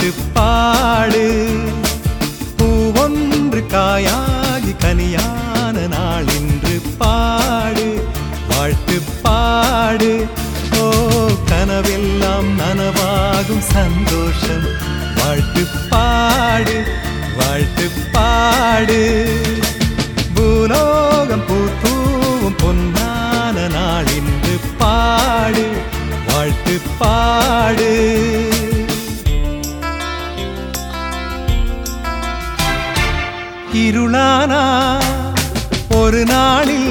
வாழ்த்து பாடு பூவொன்று காயாகி கனியான நாள் இன்று பாடு வாழ்த்து பாடு ஓ கனவெல்லாம் நனவாகும் சந்தோஷம் வாழ்த்து பாடு வாழ்த்து பாடு பூலோகம் பூத்தூவும் பொன்னான நாள் இன்று பாடு வாழ்த்து பாடு இருளானா ஒரு நாளில்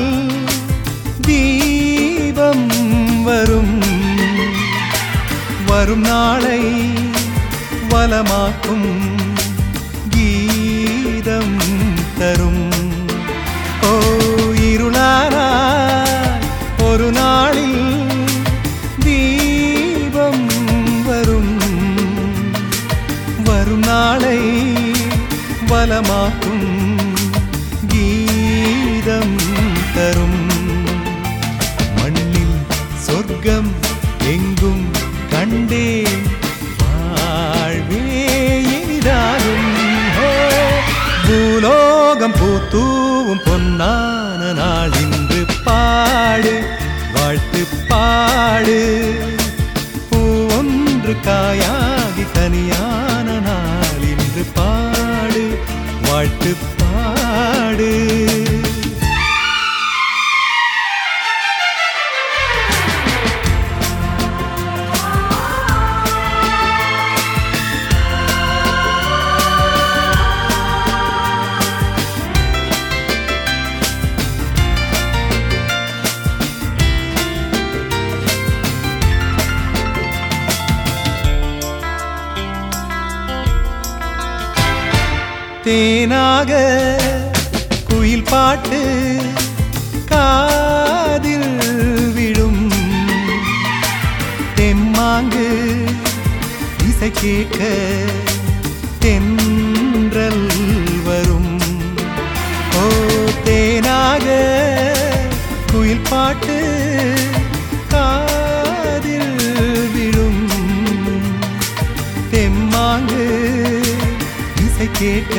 தீபம் வரும் வரும் நாளை வலமாக்கும் கீதம் தரும் ஓ இருளானா ஒரு நாளில் தீபம் வரும் வரும் நாளை வலமாக்கும் கீதம் தரும் மண்ணில் சொர்க்கம் எங்கும் கண்டே வாழ்வே இனிதாகும் ஓ, பூலோகம் பூத்தூவும் பொன்னான நாள் இன்று பாடு வாழ்த்து பாடு பூ ஒன்று காயாகி கனியான நாள் இன்று பாடு வாழ்த்து பாடு தேனாக குயில் பாட்டு காதில் விழும் தெம்மாங்கு இசை கேட்க தென்றல் வரும் ஓ தேனாக குயில் பாட்டு காதில் விழும் தெம்மாங்கு இசை கேட்க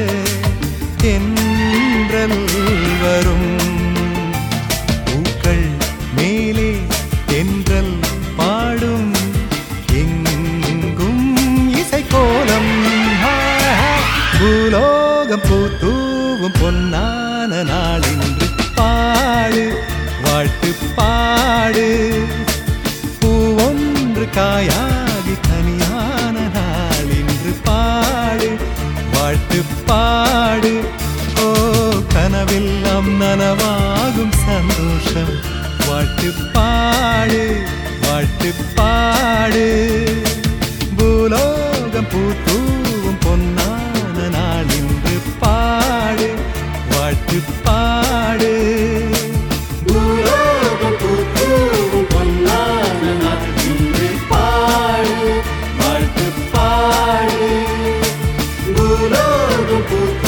தென்றல் வரும் பூக்கள் மேலே தென்றல் பாடும் எங்கும் இசை கோலம் பூலோகம் பூத்தூவும் பொன்னான நாள் இன்று பாடு வாழ்த்து பாடு பூ ஒன்று காயாகி கனியான நாள் இன்று பாடு வாழ்த்து பாடு ஓ கனவெல்லாம் நனவாகும் சந்தோஷம் வாழ்த்து பாடு வாழ்த்து பாடு பூலோகம் பூத்தூவும் பொன்னான நாள் இன்று பாடு வாழ்த்து பாடு பூலோகம் பூத்தூவும் பொன்னான நாள் இன்று பாடு வாழ்த்து பாடு பூலோகம் பூத்தூவும்